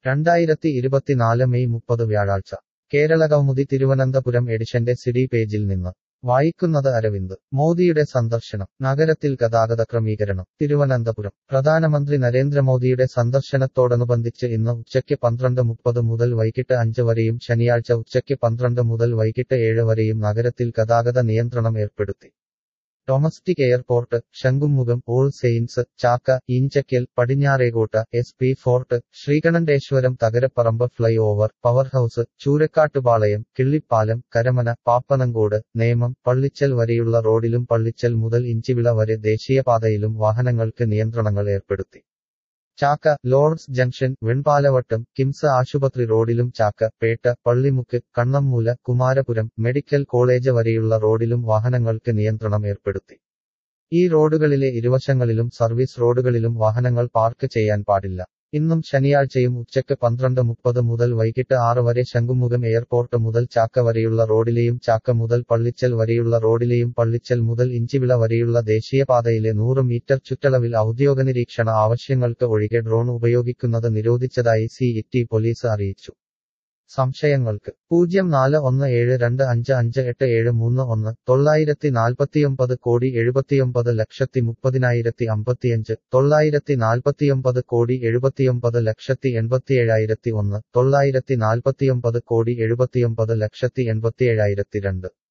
രണ്ടായിരത്തി ഇരുപത്തിനാല് മെയ് മുപ്പത് വ്യാഴാഴ്ച കേരളകൗമുദി തിരുവനന്തപുരം എഡിഷന്റെ സിഡി പേജിൽ നിന്ന് വായിക്കുന്നത് അരവിന്ദ് മോദിയുടെ സന്ദർശനം നഗരത്തിൽ ഗതാഗത ക്രമീകരണം തിരുവനന്തപുരം പ്രധാനമന്ത്രി നരേന്ദ്രമോദിയുടെ സന്ദർശനത്തോടനുബന്ധിച്ച് ഇന്ന് ഉച്ചയ്ക്ക് പന്ത്രണ്ട് മുപ്പത് മുതൽ വൈകിട്ട് അഞ്ച് വരെയും ശനിയാഴ്ച ഉച്ചയ്ക്ക് പന്ത്രണ്ട് മുതൽ വൈകിട്ട് ഏഴ് വരെയും നഗരത്തിൽ ഗതാഗത നിയന്ത്രണം ഏർപ്പെടുത്തി ഡൊമസ്റ്റിക് എയർപോർട്ട് ശംഖുമുഖം All Saints Chakka Enchakkal Padinjarekotta S P Fort Sreekanteswaram Thakaraparambu flyover power house Choorakkattupalayam Killipalam Karamana Pappanamcode Nemom Pallichal വരെയുള്ള റോഡിലും പള്ളിച്ചൽ മുതൽ ഇഞ്ചിവിള വരെ ദേശീയപാതയിലും വാഹനങ്ങൾക്ക് നിയന്ത്രണങ്ങൾ ഏർപ്പെടുത്തി Chakka Lords junction Venpalavattom KIMS ആശുപത്രി റോഡിലും ചാക്ക പേട്ട പള്ളിമുക്ക് കണ്ണമ്മൂല കുമാരപുരം മെഡിക്കൽ കോളേജ് വരെയുള്ള റോഡിലും വാഹനങ്ങൾക്ക് നിയന്ത്രണം ഏർപ്പെടുത്തി ഈ റോഡുകളിലെ ഇരുവശങ്ങളിലും സർവീസ് റോഡുകളിലും വാഹനങ്ങൾ പാർക്ക് ചെയ്യാൻ പാടില്ല ഇന്നും ശനിയാഴ്ചയും ഉച്ചയ്ക്ക് പന്ത്രണ്ട് മുപ്പത് മുതൽ വൈകിട്ട് ആറ് വരെ ശംഖുമുഖം എയർപോർട്ട് മുതൽ ചാക്ക വരെയുള്ള റോഡിലെയും ചാക്ക മുതൽ പള്ളിച്ചൽ വരെയുള്ള റോഡിലെയും പള്ളിച്ചൽ മുതൽ ഇഞ്ചിവിള വരെയുള്ള ദേശീയപാതയിലെ നൂറ് മീറ്റർ ചുറ്റളവിൽ ഔദ്യോഗിക നിരീക്ഷണ ആവശ്യങ്ങൾക്ക് ഒഴികെ ഡ്രോൺ ഉപയോഗിക്കുന്നത് നിരോധിച്ചതായി സി ഇറ്റി പോലീസ് അറിയിച്ചു സംശയങ്ങൾക്ക് പൂജ്യം നാല് ഒന്ന് ഏഴ് രണ്ട് അഞ്ച് അഞ്ച് എട്ട് ഏഴ് മൂന്ന് ഒന്ന് തൊള്ളായിരത്തി നാൽപ്പത്തിയൊമ്പത് കോടി എഴുപത്തിയൊമ്പത് ലക്ഷത്തി മുപ്പതിനായിരത്തി അമ്പത്തിയഞ്ച് തൊള്ളായിരത്തി നാൽപ്പത്തിയൊമ്പത് കോടി എഴുപത്തിയൊമ്പത് ലക്ഷത്തി എൺപത്തിയേഴായിരത്തി ഒന്ന് തൊള്ളായിരത്തി നാൽപ്പത്തിയൊമ്പത് കോടി എഴുപത്തിയൊമ്പത് ലക്ഷത്തി എൺപത്തിയേഴായിരത്തി രണ്ട്